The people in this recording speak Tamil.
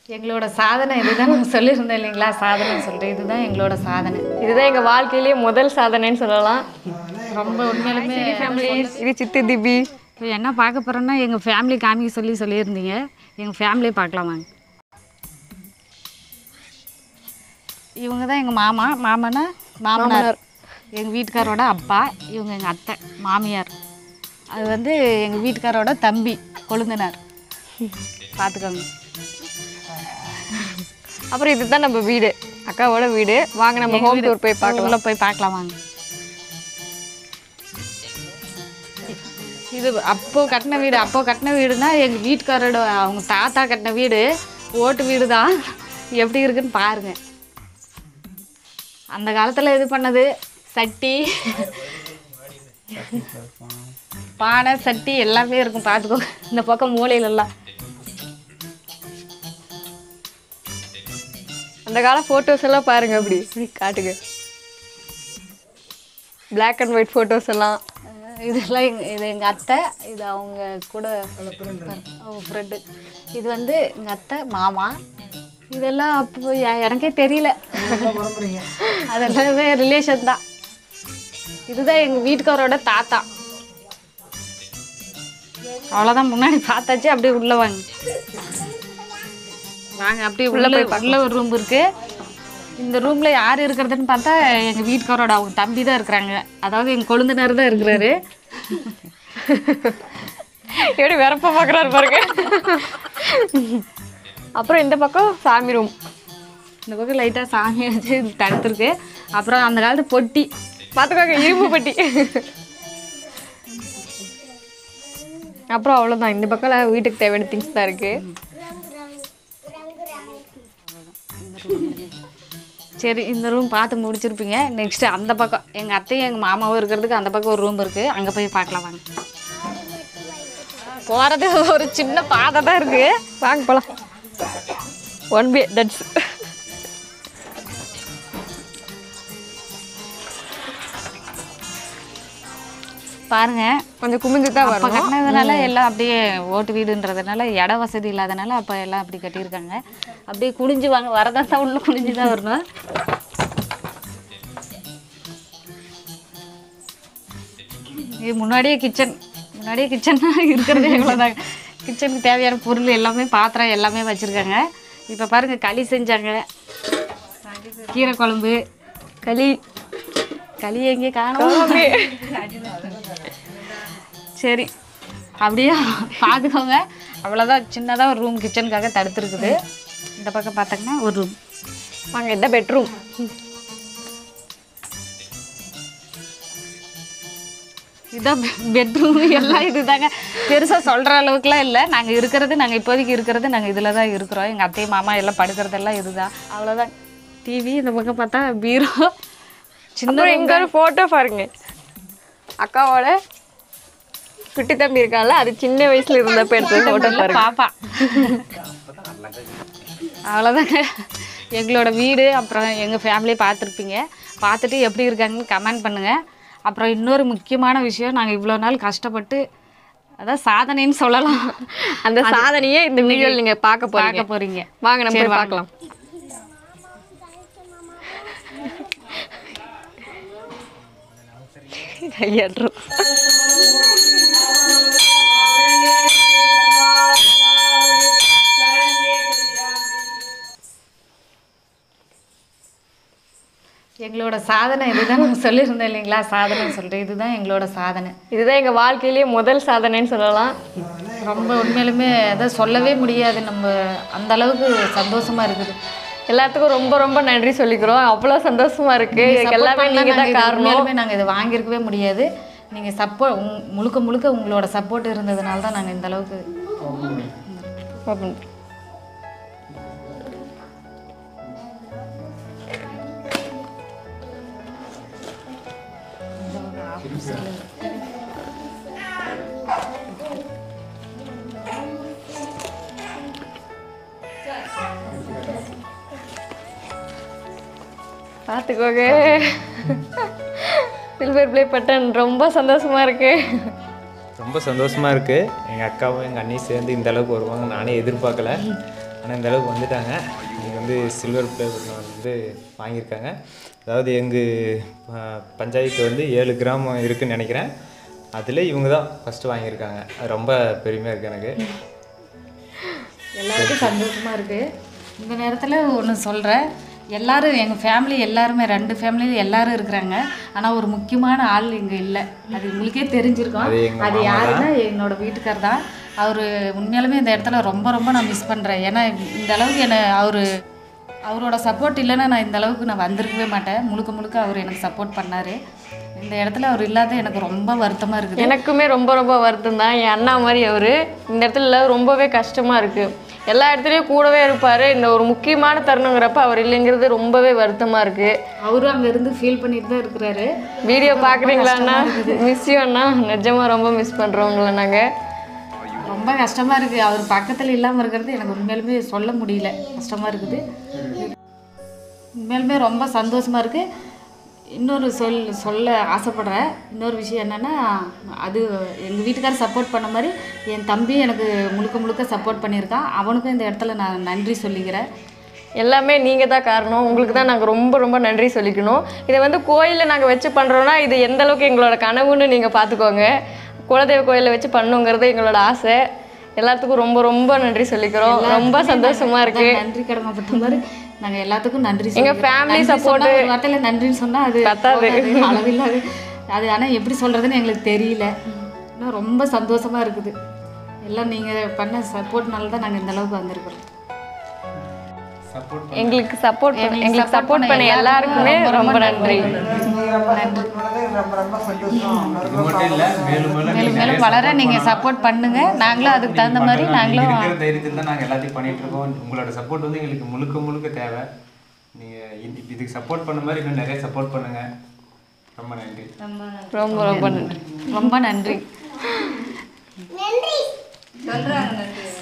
எங்களோட சாதனை இதுதான் நான் சொல்லியிருந்தேன் இல்லைங்களா சாதனை சொல்கிறேன் இதுதான் எங்களோட சாதனை இதுதான் எங்கள் வாழ்க்கையிலேயே முதல் சாதனைன்னு சொல்லலாம் ரொம்ப உண்மையிலுமே இது சித்தி திபி இப்போ என்ன பார்க்க போகிறோன்னா எங்கள் ஃபேமிலி காமிக்க சொல்லி சொல்லியிருந்தீங்க எங்கள் ஃபேமிலியை பார்க்கலாம் வாங்க இவங்க தான் எங்கள் மாமா மாமனா மாமனார் எங்கள் வீட்டுக்காரோட அப்பா இவங்க எங்கள் அத்தை மாமியார் அது வந்து எங்கள் வீட்டுக்காரோட தம்பி கொழுந்தனார் பார்த்துக்கோங்க அப்புறம் இதுதான் நம்ம வீடு அக்காவோட வீடு வாங்க நம்ம ஹோம் டூர் போய் பார்க்கலாம் உள்ள போய் பார்க்கலாம் வாங்க இது அப்போ கட்டின வீடு அப்போ கட்டின வீடுனா எங்கள் வீட்டுக்காரோட அவங்க தாத்தா கட்டின வீடு ஓட்டு வீடு தான் எப்படி இருக்குன்னு பாருங்க அந்த காலத்தில் இது பண்ணது சட்டி பானை சட்டி எல்லாமே இருக்கும் பார்த்துக்கோ இந்த பக்கம் மூலையிலலாம் அந்த கால ஃபோட்டோஸ் எல்லாம் பாருங்க அப்படி இப்படி காட்டுங்க பிளாக் அண்ட் ஒயிட் ஃபோட்டோஸ் எல்லாம் அஹ் இதெல்லாம் எங்க இது எங்கள் அத்தை இது அவங்க கூட அவங்க ஃப்ரெண்டு இது வந்து எங்கள் அத்தை மாமா இதெல்லாம் அப்போ எ- எனக்கே தெரியல அதெல்லாமே ரிலேஷன் தான் இதுதான் எங்கள் வீட்டுக்காரோட தாத்தா அவ்வளோதான் முன்னாடி பார்த்தாச்சு அப்படியே உள்ள வாங்க வாங்க அப்படியே உள்ள உள்ள ஒரு ரூம் இருக்கு இந்த ரூம்ல யார் இருக்கிறதுன்னு பார்த்தா எங்க வீட்டுக்காரோட அவங்க தம்பி தான் இருக்கிறாங்க அதாவது எங்க கொழுந்தனார் தான் இருக்கிறாரு எப்படி வெறப்ப பார்க்குறாரு பாருங்க அப்புறம் இந்த பக்கம் சாமி ரூம் இந்த பக்கம் லைட்டா சாமி வச்சு தடுத்துருக்கு அப்புறம் அந்த காலத்து பொட்டி பார்த்துக்கோங்க இரும்பு பட்டி அப்புறம் அவ்வளோதான் இந்த பக்கம் வீட்டுக்கு தேவையான திங்ஸ் தான் இருக்கு சரி இந்த ரூம் பார்த்து முடிச்சிருப்பீங்க நெக்ஸ்ட் அந்த பக்கம் எங்க அத்தையும் எங்க மாமாவும் இருக்கிறதுக்கு அந்த பக்கம் ஒரு ரூம் இருக்கு அங்க போய் பார்க்கலாம் வாங்க போகிறது ஒரு சின்ன பாதை தான் இருக்கு வாங்க போகலாம் ஒன் பே தட்ஸ் பாருங்க கொஞ்சம் குமிஞ்சு தான் அப்போ வரும் கட்டினதுனால எல்லாம் அப்படியே ஓட்டு வீடுன்றதுனால இட வசதி இல்லாதனால அப்போ எல்லாம் அப்படி கட்டியிருக்காங்க அப்படியே குனிஞ்சு வாங்க வரதா தான் உள்ள குனிஞ்சு தான் வரணும் இது முன்னாடியே கிச்சன் முன்னாடியே கிச்சன் இருக்கிறது இவ்வளோதாங்க கிச்சனுக்கு தேவையான பொருள் எல்லாமே பாத்திரம் எல்லாமே வச்சுருக்காங்க இப்போ பாருங்க களி செஞ்சாங்க கீரை குழம்பு களி களி எங்கே காணும் சரி அப்படியே பார்த்துக்கோங்க அவ்வளோதான் சின்னதாக ஒரு ரூம் கிச்சனுக்காக தடுத்துருக்குது இந்த பக்கம் பார்த்தீங்கன்னா ஒரு ரூம் வாங்க இந்த பெட்ரூம் இதான் பெட்ரூம் எல்லாம் இதுதாங்க பெருசாக சொல்கிற அளவுக்குலாம் இல்லை நாங்கள் இருக்கிறது நாங்கள் இப்போதைக்கு இருக்கிறது நாங்கள் இதில் தான் இருக்கிறோம் எங்கள் அத்தை மாமா எல்லாம் படுக்கிறதெல்லாம் இதுதான் அவ்வளோதான் டிவி இந்த பக்கம் பார்த்தா பீரோ சின்ன அப்புறம் இங்க ஒரு ஃபோட்டோ பாருங்க அக்காவோட குட்டி தம்பி இருக்கால அது சின்ன வயசுல இருந்தப்ப எடுத்த ஃபோட்டோ இல்ல, பாருங்க பாப்பா அவ்வளோதாங்க எங்களோட வீடு அப்புறம் எங்கள் ஃபேமிலியை பார்த்துருப்பீங்க பார்த்துட்டு எப்படி இருக்காங்கன்னு கமெண்ட் பண்ணுங்கள் அப்புறம் இன்னொரு முக்கியமான விஷயம் நாங்கள் இவ்வளோ நாள் கஷ்டப்பட்டு அதான் சாதனைன்னு சொல்லலாம் அந்த சாதனையே இந்த வீடியோல நீங்க பார்க்க போறீங்க பார்க்க போகிறீங்க வாங்க நம்ம சரி, போய் வாங்க. பார்க்கலாம் கையாடுறோம் எங்களோட சாதனை இதுதான் நான் சொல்லியிருந்தேன் இல்லைங்களா சாதனை சொல்கிறேன் இதுதான் எங்களோட சாதனை இதுதான் எங்க வாழ்க்கையிலேயே முதல் சாதனைன்னு சொல்லலாம் ரொம்ப உண்மையிலுமே அதை சொல்லவே முடியாது நம்ம அந்த அளவுக்கு சந்தோஷமா இருக்குது எல்லாத்துக்கும் ரொம்ப ரொம்ப நன்றி சொல்லிக்கிறோம் அவ்வளோ சந்தோஷமா இருக்கு இதுக்கு எல்லாமே நீங்க தான் காரணம் உண்மையிலுமே நாங்கள் இதை வாங்கியிருக்கவே முடியாது நீங்கள் சப்போர்ட் முழுக்க முழுக்க உங்களோட சப்போர்ட் இருந்ததுனால தான் நாங்கள் இந்த அளவுக்கு ஓப்பன் பார்த்துக்கோங்க சில்வர் ப்ளே பட்டன் ரொம்ப சந்தோஷமா இருக்கு ரொம்ப சந்தோஷமாக இருக்குது எங்கள் அக்காவும் எங்கள் அண்ணியும் சேர்ந்து இந்த அளவுக்கு வருவாங்க நானே எதிர்பார்க்கல ஆனால் இந்த அளவுக்கு வந்துட்டாங்க இங்கே வந்து சில்வர் ப்ளே பட்டன் வந்து வாங்கியிருக்காங்க அதாவது எங்கள் பஞ்சாயத்து வந்து ஏழு கிராமம் இருக்குன்னு நினைக்கிறேன் அதில் இவங்க தான் ஃபஸ்ட்டு வாங்கியிருக்காங்க அது ரொம்ப பெருமையாக இருக்குது எனக்கு எல்லாருக்கும் சந்தோஷமாக இருக்குது இந்த நேரத்தில் ஒன்று சொல்கிறேன் எல்லாரும் எங்கள் ஃபேமிலி எல்லாருமே ரெண்டு ஃபேமிலியும் எல்லாரும் இருக்கிறாங்க ஆனால் ஒரு முக்கியமான ஆள் இங்கே இல்லை அது உங்களுக்கே தெரிஞ்சிருக்கும் அது எங்க அது யாருன்னா என்னோட வீட்டுக்கார் தான் அவர் உண்மையாலுமே இந்த இடத்துல ரொம்ப ரொம்ப நான் மிஸ் பண்ணுறேன் ஏன்னா இந்த அளவுக்கு என்னை அவர் அவரோட சப்போர்ட் இல்லைன்னா நான் இந்த அளவுக்கு நான் வந்திருக்கவே மாட்டேன் முழுக்க முழுக்க அவர் எனக்கு சப்போர்ட் பண்ணார் இந்த இடத்துல அவர் இல்லாத எனக்கு ரொம்ப வருத்தமாக இருக்குது எனக்குமே ரொம்ப ரொம்ப வருத்தம் தான் என் அண்ணா மாதிரி அவர் இந்த இடத்துல இல்ல, ரொம்பவே கஷ்டமாக இருக்குது எல்லா இடத்துலையும் கூடவே இருப்பார் இந்த ஒரு முக்கியமான தருணங்கிறப்ப அவர் இல்லைங்கிறது ரொம்பவே வருத்தமாக இருக்குது அவரும் அங்கே இருந்து ஃபீல் பண்ணிட்டு தான் இருக்கிறாரு வீடியோ பார்க்குறீங்களாண்ணா மிஸ் அண்ணா நிஜமாக ரொம்ப மிஸ் பண்ணுறவங்கள நாங்கள் ரொம்ப கஷ்டமா இருக்கு அவர் பக்கத்துல இல்லாம இருக்கிறது எனக்கு உண்மையிலுமே சொல்ல முடியல கஷ்டமா இருக்குது உண்மையிலுமே ரொம்ப சந்தோஷமா இருக்கு இன்னொரு சொல் சொல்ல ஆசைப்படுறேன் இன்னொரு விஷயம் என்னன்னா அது எங்கள் வீட்டுக்காரர் சப்போர்ட் பண்ண மாதிரி என் தம்பி எனக்கு முழுக்க முழுக்க சப்போர்ட் பண்ணியிருக்கான் அவனுக்கும் இந்த இடத்துல நான் நன்றி சொல்லிக்கிறேன் எல்லாமே நீங்கள் தான் காரணம் உங்களுக்கு தான் நாங்கள் ரொம்ப ரொம்ப நன்றி சொல்லிக்கணும் இதை வந்து கோயிலில் நாங்கள் வச்சு பண்ணுறோன்னா இது எந்த அளவுக்கு எங்களோட கனவுன்னு நீங்கள் பார்த்துக்கோங்க குலதெய்வ கோயிலில் வச்சு பண்ணுங்கிறது எங்களோட ஆசை எல்லாத்துக்கும் ரொம்ப ரொம்ப நன்றி சொல்லிக்கிறோம் ரொம்ப சந்தோஷமா இருக்கு அதான் நன்றி கடமைப்பட்ட மாதிரி நாங்க எல்லாத்துக்கும் நன்றி எங்க சொல்லிக்கிறோம். family நன்றி support- சொன்னா ஒரு வார்த்தையில நன்றின்னு சொன்னா அது பத்தாது. போதாது, அளவில்லாது அது ஆனா எப்படி சொல்றதுன்னு எங்களுக்கு தெரியல ஆனால் ரொம்ப சந்தோஷமா இருக்குது எல்லாம் நீங்க பண்ண சப்போர்ட்னால தான் நாங்க இந்த அளவுக்கு வந்திருக்கிறோம் சப்போர்ட் எங்களுக்கு சப்போர்ட் எங்களுக்கு எங்களுக்கு support சப்போர்ட் பண்ண பண்ண எல்லாருக்குமே ரொம்ப நன்றி இது மட்டும் இல்லை மேலும் மேலும் மேலும் மேலும் வளர நீங்க சப்போர்ட் பண்ணுங்க நாங்களும் அதுக்கு தகுந்த மாதிரி நாங்களும் இருக்கிற தைரியத்தில் தான் நாங்கள் எல்லாத்தையும் பண்ணிட்டு இருக்கோம் உங்களோட சப்போர்ட் வந்து எங்களுக்கு முழுக்க முழுக்க தேவை நீங்கள் இதுக்கு சப்போர்ட் பண்ண மாதிரி இன்னும் நிறைய சப்போர்ட் பண்ணுங்க ரொம்ப நன்றி ரொம்ப ரொம்ப நன்றி ரொம்ப நன்றி நன்றி சொல்றாங்க நன்றி